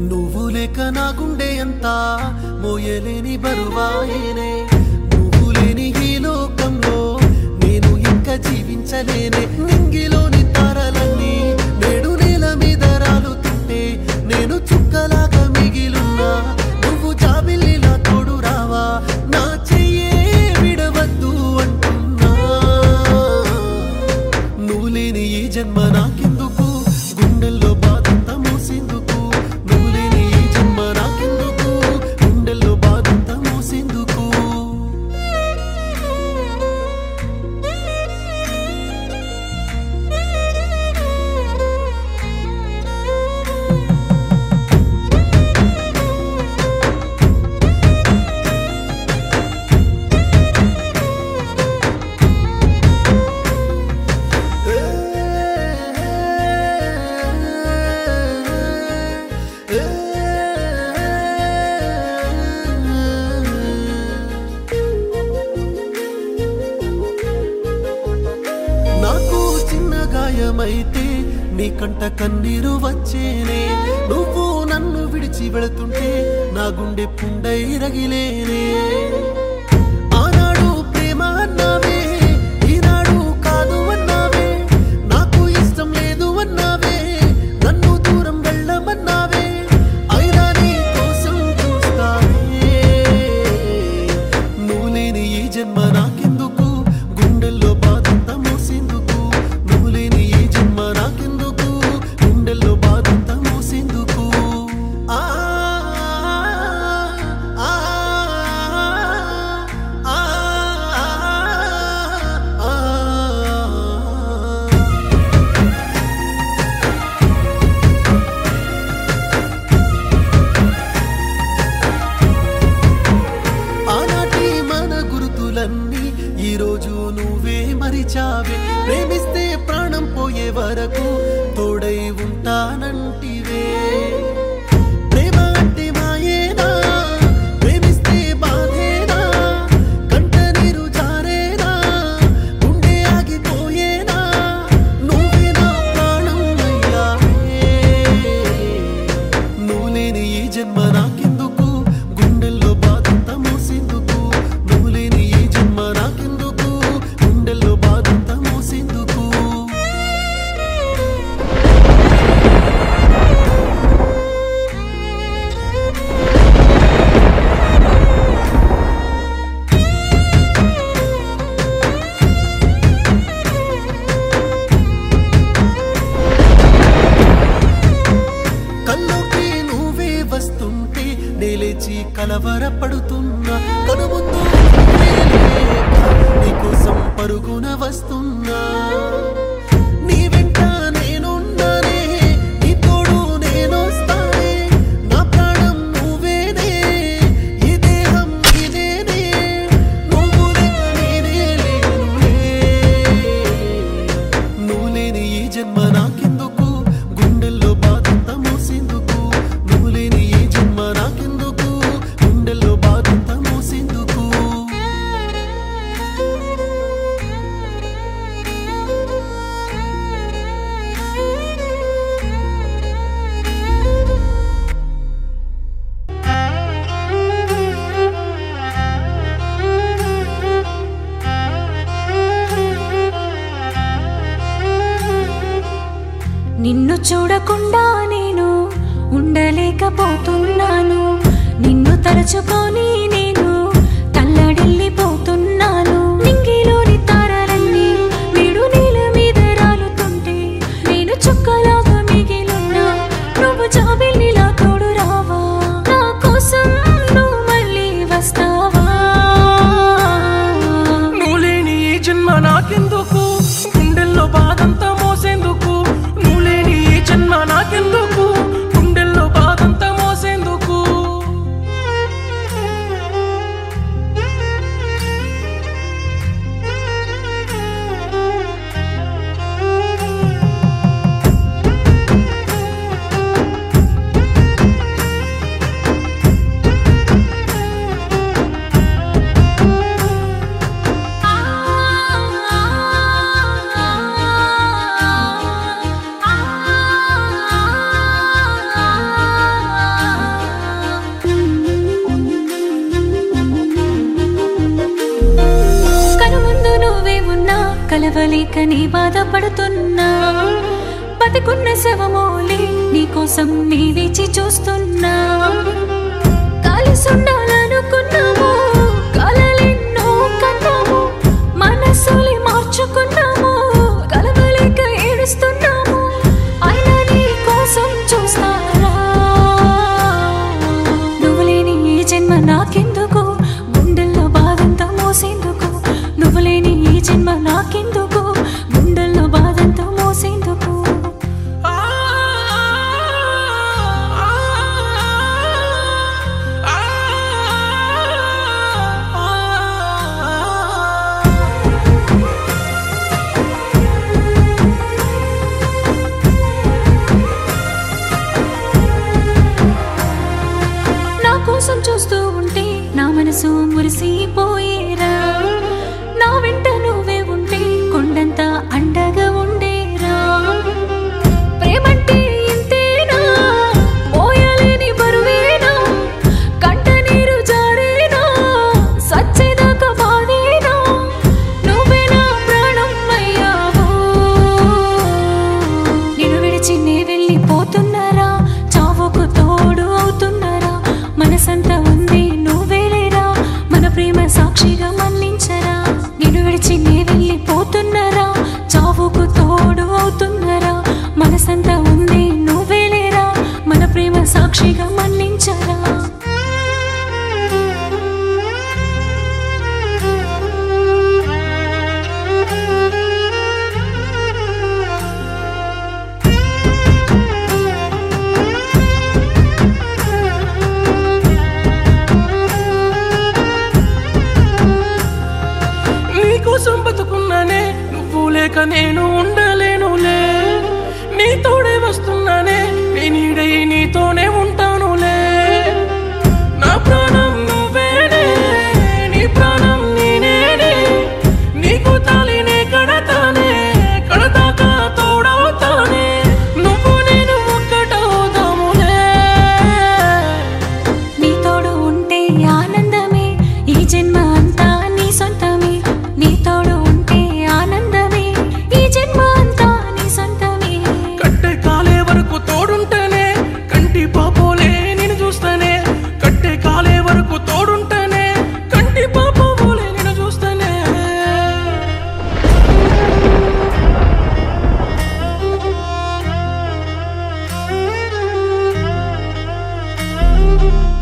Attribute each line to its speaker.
Speaker 1: నువ్వు లేక నా గుండె ఎంత మోయలేని బరువాయేనే నువ్వు లేని ఈ లోకంలో నేను ఇంకా జీవించలేనే నింగిలోని తారలన్నీ నేడు నేల మీద రాలుతుంటే నేను చుక్కలాగా మిగిలున్నా నువ్వు జాబిల్లిలా తోడు రావా నా చెయ్యే విడవద్దు అంటున్నా నువ్వు లేని ఈ జన్మ నాకెందుకు గుండెల్లో బాధంతా మోసేందుకు నువ్వు లేని ఈ జన్మ నాకెందుకు గుండెల్లో బాధంతా మోసేందుకు నాకు చిన్న గాయమైతే నీ కంట కన్నీరు వచ్చేనే నువ్వు నన్ను విడిచి వెళుతుంటే నా గుండె పుండై రగిలేనే ఆనాడు ప్రేమ అన్నావే ఈనాడు కాదు అన్నావే నాకు ఇష్టం లేదు అన్నావే నన్ను దూరం వెళ్ళమన్నావే అయినా నీ కోసం చూస్తానే నువ్వు లేని ఈ జన్మ నాకెందుకు గుండెల్లో బాధంతా మోసేందుకు నువ్వు లేని ఈ జన్మ నాకెందుకు గుండెల్లో బాధంతా మోసేందుకు ఆ ఆ ఆ ఆ ఆనాటి మన గుర్తులన్నీ ఈ రోజు నువ్వే మరిచావే ప్రేమిస్తే ప్రాణం పోయే వరకు తోడై ఉంటానంటివే ప్రేమ అంటే మాయేనా ప్రేమిస్తే బాధేనా కంట నీరు జారేనా గుండె ఆగిపోయేనా నువ్వే నా ప్రాణం అయ్యావే నువ్వు లేని ఈ జన్మ నాకెందుకు గుండెల్లో బాధంతా మోసేందుకు నువ్వు లేని ఈ జన్మ నాకెందుకు గుండెల్లో బాధంతా మోసేందుకు కల్లోకి నువ్వే వస్తుంటే నేలేచి కలవరపడుతున్నా కనుముందు నువ్వే లేక నీకోసం పరుగున వస్తున్నా నీ వెంట నేనున్నానే నీ తోడు నేనొస్తానే నా ప్రాణం నువ్వేనే ఈ దేహం నీదేనే నువ్వు లేక నేనే లేనులే నువ్వు లేని ఈ జన్మ నాకెందుకు గుండెల్లో బాధంతా మోసేందుకు నువ్వు లేని ఈ జన్మ నాకెందుకు గుండెల్లో బాధంతా మోసేందుకు
Speaker 2: నిన్ను చూడకుండా నేను ఉండలేకపోతున్నాను నిన్ను తలుచుకొని నేను తల్లడిల్లిపోతున్నాను నింగిలోని తారలన్నీ వీడు నీల మీద రాలుతుంటే నేను చుక్కలాగా మిగిలున్నా నువ్వు జాబిల్లిలా తోడు రావా నా కోసం నువ్వు మళ్ళీ వస్తావా
Speaker 3: నువ్వు లేని ఈ జన్మ నాకెందుకు గుండెల్లో బాధంతా మోసేందుకు నువ్వు లేని ఈ జన్మ నాకెందుకు గుండెల్లో బాధంతా మోసేందుకు
Speaker 2: కలవలేక నీ బాధపడుతున్నా బతికున్న శవమోలే నీకోసం నీ వేచి చూస్తున్నా కలిసుండాలనుకున్నాము కలలెన్నో కన్నాము మనసులి మార్చుకున్నాము కలవలేక ఏడుస్తున్నాము అయినా నీ కోసం చూస్తారా నువ్వు లేని ఈ జన్మ నాకెందుకు గుండెల్లో బాధంతా మోసేందుకు నువ్వు లేని ఈ జన్మ నాకెందుకు గుండెల్లో బాధంతా మోసేందుకు
Speaker 3: ఆ, ఆ, ఆ, ఆ.
Speaker 2: నా కోసం చూస్తూ ఉంటే నా మనసు మురిసిపోయేరా నా వెంట నువ్వే ఉంటే కొండంత అండగా ఉండేరా ప్రేమంటే ఇంతేనా మోయలేని బరువేనా కంట నీరు జారేనా సచ్చేదాకా బాధేనా నువ్వే నా ప్రాణం అయ్యావు నిన్ను విడిచి నే వెళ్ళిపోతున్నారా చావుకు తోడు అవుతున్నారా మనసంతా ఉంది నువ్వేలేరా మన ప్రేమ సాక్షిగా మన్నించరా నిన్ను విడిచి నే వెళ్ళిపోతున్నారా చావుకు తోడు అవుతున్నారా మనసంతా ఉంది నువ్వేలేరా మన ప్రేమ సాక్షిగా మన్నించరా
Speaker 3: నీకోసం బతుకున్నానే నువ్వు లేక నేను ఉండలేనులే నీ తోడే వస్తున్నానే నీ నీడై నీతోనే ఉంటానులే నా ప్రాణం నువ్వేనే నీ ప్రాణం నేనేనే నీకు తాలినే కడతానే కడతాకా తోడవుతానే నువ్వు నేను ఒక్కటవుతాములే
Speaker 2: నీ తోడు ఉంటే ఆనందమే ఈ జన్మ అంతా నీ సొంతమే నీ తోడు ఉంటే ఆనందమే ఈ జన్మ అంతా నీ సొంతమే
Speaker 3: కట్టె కాలే వరకు తోడుంటేనే కంటి పాపోలే నేను చూస్తానే కట్టె కాలే వరకు తోడుంటేనే కంటి పాపోలే నేను చూస్తానే
Speaker 2: ఆ